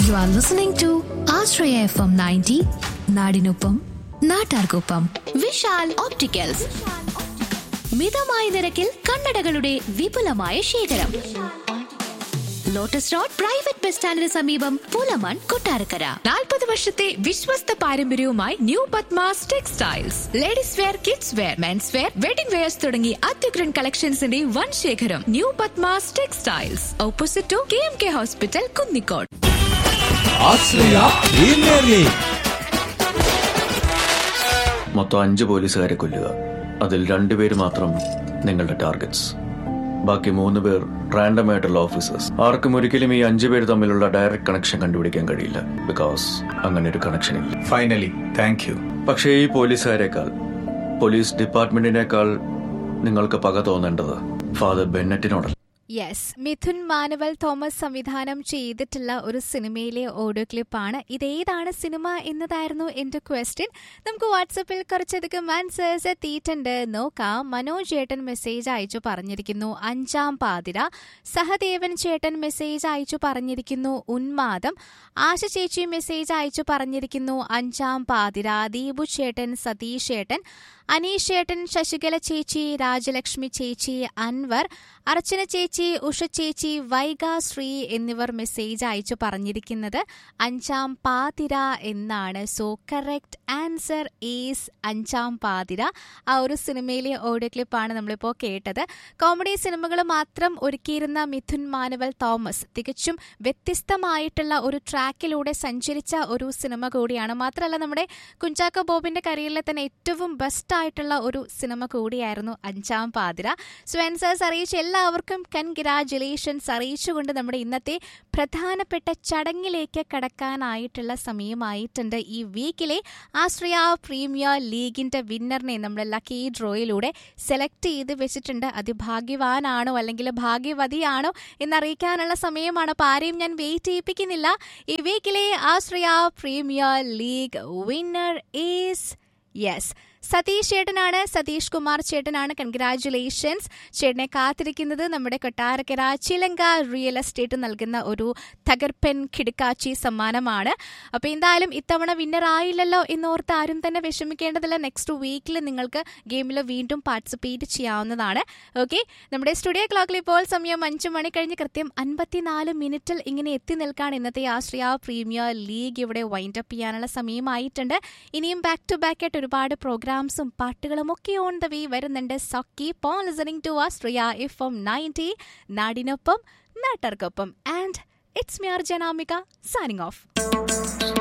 You are listening to Ashraya FM 90, നാടിനൊപ്പം നാട്ടാർക്കൊപ്പം Vishal opticals മിതമായ നിരക്കിൽ കണ്ണടകളുടെ വിപുലമായ ശേഖരം ലോട്ടസ് റോഡ് പ്രൈവറ്റ് ബസ് സ്റ്റാൻഡിന് സമീപം പൂലമാൻ കൊട്ടാരക്കര നാൽപ്പത് വർഷത്തെ വിശ്വസ്ത പാരമ്പര്യവുമായി new Padmas textiles ladies wear kids wear men's wear wedding wears തുടങ്ങി അത്യുഗ്രൻ കളക്ഷൻസിന്റെ വൻ ശേഖരം new Padmas textiles opposite to K M K hospital Kunnicode Ashraya premier league മൊത്തം അഞ്ച് പോലീസുകാരെ കൊല്ലുക അതിൽ രണ്ടുപേര് മാത്രം നിങ്ങളുടെ ടാർഗറ്റ്സ് ബാക്കി മൂന്ന് പേർ റാൻഡം ആയിട്ടുള്ള ഓഫീസേഴ്സ് ആർക്കും ഒരിക്കലും ഈ അഞ്ചു പേര് തമ്മിലുള്ള ഡയറക്റ്റ് കണക്ഷൻ കണ്ടുപിടിക്കാൻ കഴിയില്ല ബിക്കോസ് അങ്ങനെ ഒരു കണക്ഷൻ ഇല്ല ഫൈനലി താങ്ക് യു പക്ഷേ ഈ പോലീസുകാരെക്കാൾ പോലീസ് ഡിപ്പാർട്ട്മെന്റിനേക്കാൾ നിങ്ങൾക്ക് പക തോന്നേണ്ടത് ഫാദർ ബെന്നറ്റിനോടല്ല യെസ് മിഥുൻ മാനുവൽ തോമസ് സംവിധാനം ചെയ്തിട്ടുള്ള ഒരു സിനിമയിലെ ഓഡിയോ ക്ലിപ്പാണ് ഇതേതാണ് സിനിമ എന്നതായിരുന്നു എന്റെ ക്വസ്റ്റ്യൻ നമുക്ക് വാട്സപ്പിൽ കുറച്ചധികം ആൻസേഴ്സ് എത്തിയിട്ടുണ്ട് നോക്കാം മനോജ് ചേട്ടൻ മെസ്സേജ് അയച്ചു പറഞ്ഞിരിക്കുന്നു അഞ്ചാം പാതിര സഹദേവൻ ചേട്ടൻ മെസ്സേജ് അയച്ചു പറഞ്ഞിരിക്കുന്നു ഉന്മാദം ആശ ചേച്ചി മെസ്സേജ് അയച്ചു പറഞ്ഞിരിക്കുന്നു അഞ്ചാം പാതിര ദീപു ചേട്ടൻ സതീഷ് ചേട്ടൻ അനീഷ് ചേട്ടൻ ശശികല ചേച്ചി രാജലക്ഷ്മി ചേച്ചി അൻവർ അർച്ചന ചേച്ചി ഉഷ ചേച്ചി വൈഗ ശ്രീ എന്നിവർ മെസ്സേജ് അയച്ചു പറഞ്ഞിരിക്കുന്നത് അഞ്ചാം പാതിര എന്നാണ് സോ കറക്റ്റ് ആൻസർ ഈസ് അഞ്ചാം പാതിര ആ ഒരു സിനിമയിലെ ഓഡിയോ ക്ലിപ്പാണ് നമ്മളിപ്പോൾ കേട്ടത് കോമഡി സിനിമകൾ മാത്രം ഒരുക്കിയിരുന്ന മിഥുൻ മാനുവൽ തോമസ് തികച്ചും വ്യത്യസ്തമായിട്ടുള്ള ഒരു ട്രാക്കിലൂടെ സഞ്ചരിച്ച ഒരു സിനിമ കൂടിയാണ് മാത്രമല്ല നമ്മുടെ കുഞ്ചാക്കോ ബോബിന്റെ കരിയറിലെ തന്നെ ഏറ്റവും ബെസ്റ്റ് ആയിട്ടുള്ള ഒരു സിനിമ കൂടിയായിരുന്നു അഞ്ചാം പാതിര സോ ആൻസേഴ്സ് അറിയിച്ച എല്ലാവർക്കും കൺഗ്രാജുലേഷൻസ് അറിയിച്ചുകൊണ്ട് നമ്മുടെ ഇന്നത്തെ പ്രധാനപ്പെട്ട ചടങ്ങിലേക്ക് കടക്കാനായിട്ടുള്ള സമയമായിട്ടുണ്ട് ഈ വീക്കിലെ ആശ്രയ പ്രീമിയർ ലീഗിന്റെ വിന്നറിനെ നമ്മൾ ലക്കി ഡ്രോയിലൂടെ സെലക്ട് ചെയ്ത് വെച്ചിട്ടുണ്ട് അതിഭാഗ്യവാനാണോ അല്ലെങ്കിൽ ഭാഗ്യവതിയാണോ എന്നറിയിക്കാനുള്ള സമയമാണ് അപ്പോൾ ആരെയും ഞാൻ വെയിറ്റ് ചെയ്യിപ്പിക്കുന്നില്ല ഈ വീക്കിലെ Ashraya premier league winner is yes Satheesh ചേട്ടനാണ് സതീഷ് കുമാർ ചേട്ടനാണ് കൺഗ്രാറ്റുലേഷൻസ് ചേട്ടനെ കാത്തിരിക്കുന്നത് നമ്മുടെ കൊട്ടാരക്കര ചിലങ്ക റിയൽ എസ്റ്റേറ്റ് നൽകുന്ന ഒരു തകർപ്പൻ കിടുക്കാച്ചി സമ്മാനമാണ് അപ്പോൾ എന്തായാലും ഇത്തവണ വിന്നർ ആയില്ലല്ലോ എന്നോർത്ത് ആരും തന്നെ വിഷമിക്കേണ്ടതില്ല നെക്സ്റ്റ് വീക്കിൽ നിങ്ങൾക്ക് ഗെയിമിൽ വീണ്ടും പാർട്ടിസിപ്പേറ്റ് ചെയ്യാവുന്നതാണ് ഓക്കെ നമ്മുടെ സ്റ്റുഡിയോ ക്ലോക്കിൽ ഇപ്പോൾ സമയം അഞ്ചു മണി കഴിഞ്ഞ് കൃത്യം അൻപത്തിനാല് മിനിറ്റിൽ ഇങ്ങനെ എത്തി നിൽക്കാൻ ഇന്നത്തെ ആശ്രയ പ്രീമിയർ ലീഗ് ഇവിടെ വൈൻഡ് അപ്പ് ചെയ്യാനുള്ള സമയമായിട്ടുണ്ട് ഇനിയും ബാക്ക് ടു ബാക്ക് ആയിട്ട് ഒരുപാട് പ്രോഗ്രാംസും പാട്ടുകളും ഒക്കെ ഓൺ ദ വേ വരുന്നുണ്ട് so keep on listening to Astria F M ninety നാടിനൊപ്പം നാട്ടർക്കൊപ്പം and it's me R Janamika signing of